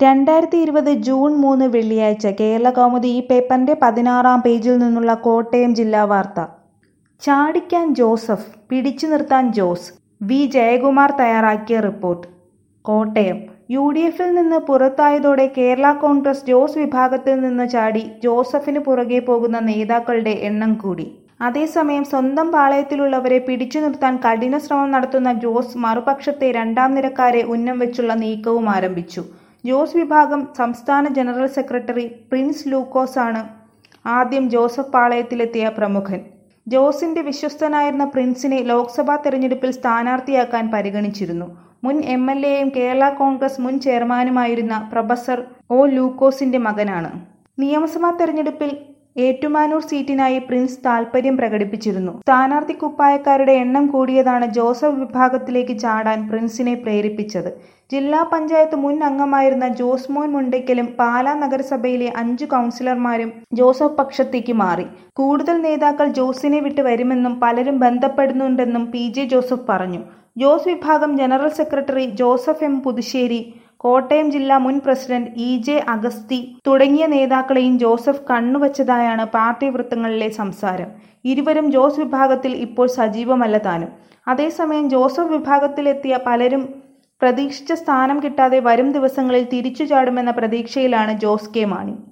രണ്ടായിരത്തി ഇരുപത് ജൂൺ മൂന്ന് വെള്ളിയാഴ്ച കേരളകൗമുദി ഈ പേപ്പറിന്റെ പതിനാറാം പേജിൽ നിന്നുള്ള കോട്ടയം ജില്ലാ വാർത്ത ചാടിക്കാൻ ജോസഫ് പിടിച്ചു നിർത്താൻ ജോസ് വി ജയകുമാർ തയ്യാറാക്കിയ റിപ്പോർട്ട് കോട്ടയം യു ഡി എഫിൽ നിന്ന് പുറത്തായതോടെ കേരള കോൺഗ്രസ് ജോസ് വിഭാഗത്തിൽ നിന്ന് ചാടി ജോസഫിന് പുറകെ പോകുന്ന നേതാക്കളുടെ എണ്ണം കൂടി അതേസമയം സ്വന്തം പാളയത്തിലുള്ളവരെ പിടിച്ചു നിർത്താൻ കഠിന ശ്രമം നടത്തുന്ന ജോസ് മറുപക്ഷത്തെ രണ്ടാം നിരക്കാരെ ഉന്നം വെച്ചുള്ള നീക്കവും ആരംഭിച്ചു ജോസ് വിഭാഗം സംസ്ഥാന ജനറൽ സെക്രട്ടറി പ്രിൻസ് ലൂക്കോസ് ആണ് ആദ്യം ജോസഫ് പാളയത്തിലെത്തിയ പ്രമുഖൻ ജോസിന്റെ വിശ്വസ്തനായിരുന്ന പ്രിൻസിനെ ലോക്സഭാ തെരഞ്ഞെടുപ്പിൽ സ്ഥാനാർത്ഥിയാക്കാൻ പരിഗണിച്ചിരുന്നു മുൻ എം എൽ എയും കേരള കോൺഗ്രസ് മുൻ ചെയർമാനുമായിരുന്ന പ്രൊഫസർ ഒ ലൂക്കോസിന്റെ മകനാണ് നിയമസഭാ തെരഞ്ഞെടുപ്പിൽ ഏറ്റുമാനൂർ സീറ്റിനായി പ്രിൻസ് താൽപര്യം പ്രകടിപ്പിച്ചിരുന്നു സ്ഥാനാർത്ഥി കുപ്പായക്കാരുടെ എണ്ണം കൂടിയതാണ് ജോസഫ് വിഭാഗത്തിലേക്ക് ചാടാൻ പ്രിൻസിനെ പ്രേരിപ്പിച്ചത് ജില്ലാ പഞ്ചായത്ത് മുൻ അംഗമായിരുന്ന ജോസ്മോൻ മുണ്ടയ്ക്കലും പാലാ നഗരസഭയിലെ അഞ്ചു കൗൺസിലർമാരും ജോസഫ് പക്ഷത്തേക്ക് മാറി കൂടുതൽ നേതാക്കൾ ജോസിനെ വിട്ട് വരുമെന്നും പലരും ബന്ധപ്പെടുന്നുണ്ടെന്നും പി ജെ ജോസഫ് പറഞ്ഞു ജോസ് വിഭാഗം general secretary Joseph M Puthussery Kottayam ജില്ലാ മുൻ പ്രസിഡന്റ് ഇ ജെ അഗസ്തി തുടങ്ങിയ നേതാക്കളെയും ജോസഫ് കണ്ണുവച്ചതായാണ് പാർട്ടി വൃത്തങ്ങളിലെ സംസാരം ഇരുവരും ജോസ് വിഭാഗത്തിൽ ഇപ്പോൾ സജീവമല്ല താനും അതേസമയം ജോസഫ് വിഭാഗത്തിലെത്തിയ പലരും പ്രതീക്ഷിച്ച സ്ഥാനം കിട്ടാതെ വരും ദിവസങ്ങളിൽ തിരിച്ചു ചാടുമെന്ന പ്രതീക്ഷയിലാണ് ജോസ് കെ മാണി